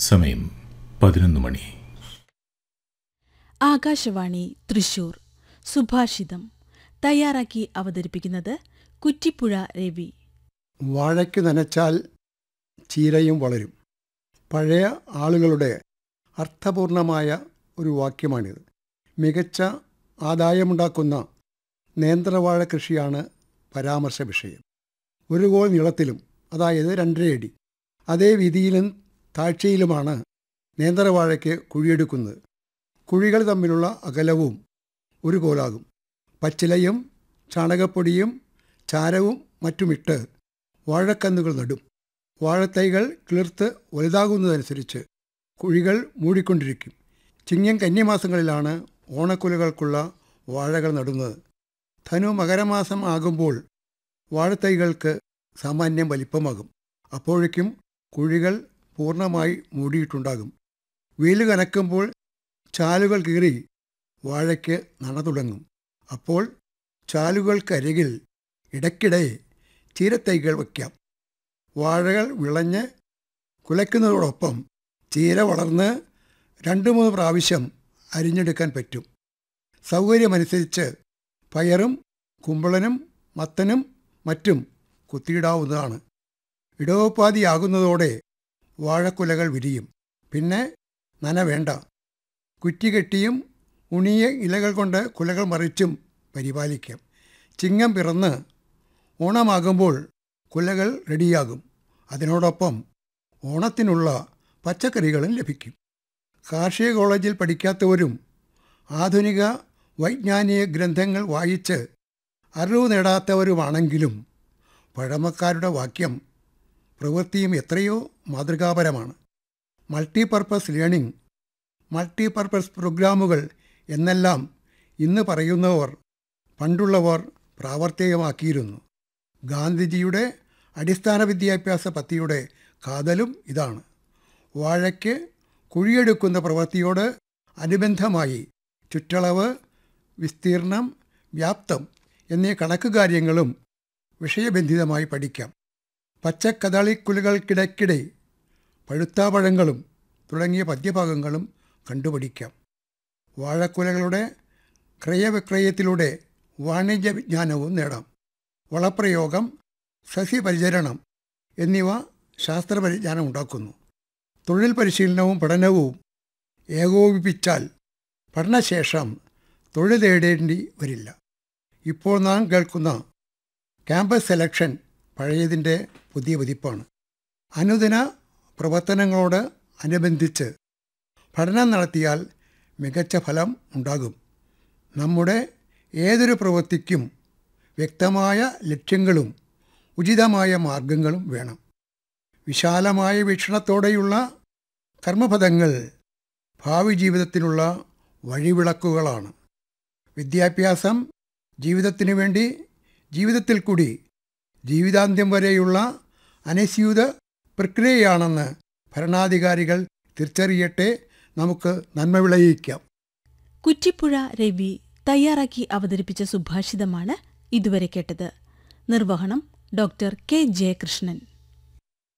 സമയം പതിനൊന്ന് മണി ആകാശവാണി തൃശൂർ സുഭാഷിതം തയ്യാറാക്കി അവതരിപ്പിക്കുന്നത് കുറ്റിപ്പുഴ രവി വാഴയ്ക്ക് നനച്ചാൽ ചീരയും വളരും പഴയ ആളുകളുടെ അർത്ഥപൂർണമായ ഒരു വാക്യമാണിത് മികച്ച ആദായമുണ്ടാക്കുന്ന നേന്ത്രവാഴ കൃഷിയാണ് പരാമർശ വിഷയം ഒരു കോൾ നീളത്തിലും അതായത് രണ്ടരയടി അതേ വീതിയിലും താഴ്ചയിലുമാണ് നേന്ത്രവാഴയ്ക്ക് കുഴിയെടുക്കുന്നത് കുഴികൾ തമ്മിലുള്ള അകലവും ഒരു കോലാകും പച്ചിലയും ചാണകപ്പൊടിയും ചാരവും മറ്റുമിട്ട് വാഴക്കന്നുകൾ നടും വാഴത്തൈകൾ കിളിർത്ത് വലുതാകുന്നതനുസരിച്ച് കുഴികൾ മൂടിക്കൊണ്ടിരിക്കും ചിങ്ങം കന്യമാസങ്ങളിലാണ് ഓണക്കുലകൾക്കുള്ള വാഴകൾ നടുന്നത് ധനു മകരമാസം ആകുമ്പോൾ വാഴത്തൈകൾക്ക് സാമാന്യം വലിപ്പമാകും അപ്പോഴേക്കും കുഴികൾ പൂർണ്ണമായി മൂടിയിട്ടുണ്ടാകും വെയിൽ കനക്കുമ്പോൾ ചാലുകൾ കീറി വാഴയ്ക്ക് നണ തുടങ്ങും അപ്പോൾ ചാലുകൾക്കരികിൽ ഇടയ്ക്കിടെ ചീരത്തൈകൾ വയ്ക്കാം വാഴകൾ വിളഞ്ഞ് കുലയ്ക്കുന്നതോടൊപ്പം ചീര വളർന്ന് രണ്ട് മൂന്ന് പ്രാവശ്യം അരിഞ്ഞെടുക്കാൻ പറ്റും സൗകര്യമനുസരിച്ച് പയറും കുമ്പളനും മത്തനും മറ്റും കുത്തിയിടാവുന്നതാണ് ഇടവപ്പാതിയാകുന്നതോടെ വാഴക്കുലകൾ വിരിയും പിന്നെ നന വേണ്ട കുറ്റി കെട്ടിയും ഉണിയ ഇലകൾ കൊണ്ട് കുലകൾ മറിച്ചും പരിപാലിക്കാം ചിങ്ങം പിറന്ന് ഓണമാകുമ്പോൾ കുലകൾ റെഡിയാകും അതിനോടൊപ്പം ഓണത്തിനുള്ള പച്ചക്കറികളും ലഭിക്കും കാർഷിക കോളേജിൽ പഠിക്കാത്തവരും ആധുനിക വൈജ്ഞാനിക ഗ്രന്ഥങ്ങൾ വായിച്ച് അറിവ് നേടാത്തവരുമാണെങ്കിലും പഴമക്കാരുടെ വാക്യം പ്രവൃത്തിയും എത്രയോ മാതൃകാപരമാണ് മൾട്ടിപർപ്പസ് ലേണിംഗ് മൾട്ടിപർപ്പസ് പ്രോഗ്രാമുകൾ എന്നെല്ലാം ഇന്ന് പറയുന്നവർ പണ്ടുള്ളവർ പ്രാവർത്തികമാക്കിയിരുന്നു ഗാന്ധിജിയുടെ അടിസ്ഥാന വിദ്യാഭ്യാസ പദ്ധതിയുടെ കാതലും ഇതാണ് വാഴയ്ക്ക് കുഴിയെടുക്കുന്ന പ്രവൃത്തിയോട് അനുബന്ധമായി ചുറ്റളവ് വിസ്തീർണം വ്യാപ്തം എന്നീ കണക്ക് കാര്യങ്ങളും വിഷയബന്ധിതമായി പഠിക്കാം പച്ചക്കദളിക്കുലകൾക്കിടയ്ക്കിടെ പഴുത്താപഴങ്ങളും തുടങ്ങിയ പദ്യഭാഗങ്ങളും കണ്ടുപിടിക്കാം വാഴക്കുലകളുടെ ക്രയവിക്രയത്തിലൂടെ വാണിജ്യ വിജ്ഞാനവും നേടാം വളപ്രയോഗം സസ്യപരിചരണം എന്നിവ ശാസ്ത്രപരിജ്ഞാനം ഉണ്ടാക്കുന്നു തൊഴിൽ പരിശീലനവും പഠനവും ഏകോപിപ്പിച്ചാൽ പഠനശേഷം തൊഴിൽ തേടേണ്ടി വരില്ല ഇപ്പോൾ നാം കേൾക്കുന്ന ക്യാമ്പസ് സെലക്ഷൻ പഴയതിൻ്റെ പുതിയ പതിപ്പാണ് അനുദിന പ്രവർത്തനങ്ങളോട് അനുബന്ധിച്ച് പഠനം നടത്തിയാൽ മികച്ച ഫലം ഉണ്ടാകും നമ്മുടെ ഏതൊരു പ്രവൃത്തിക്കും വ്യക്തമായ ലക്ഷ്യങ്ങളും ഉചിതമായ മാർഗങ്ങളും വേണം വിശാലമായ വീക്ഷണത്തോടെയുള്ള കർമ്മപദങ്ങൾ ഭാവി ജീവിതത്തിനുള്ള വഴിവിളക്കുകളാണ് വിദ്യാഭ്യാസം ജീവിതത്തിനു വേണ്ടി ജീവിതത്തിൽ കൂടി ജീവിതാന്ത്യം വരെയുള്ള അനസ്യൂത പ്രക്രിയയാണെന്ന് ഭരണാധികാരികൾ തിരിച്ചറിയട്ടെ നമുക്ക് നന്മ വിളയിക്കാം കുറ്റിപ്പുഴ രവി തയ്യാറാക്കി അവതരിപ്പിച്ച സുഭാഷിതമാണ് ഇതുവരെ കേട്ടത് നിർവഹണം ഡോക്ടർ കെ ജയകൃഷ്ണൻ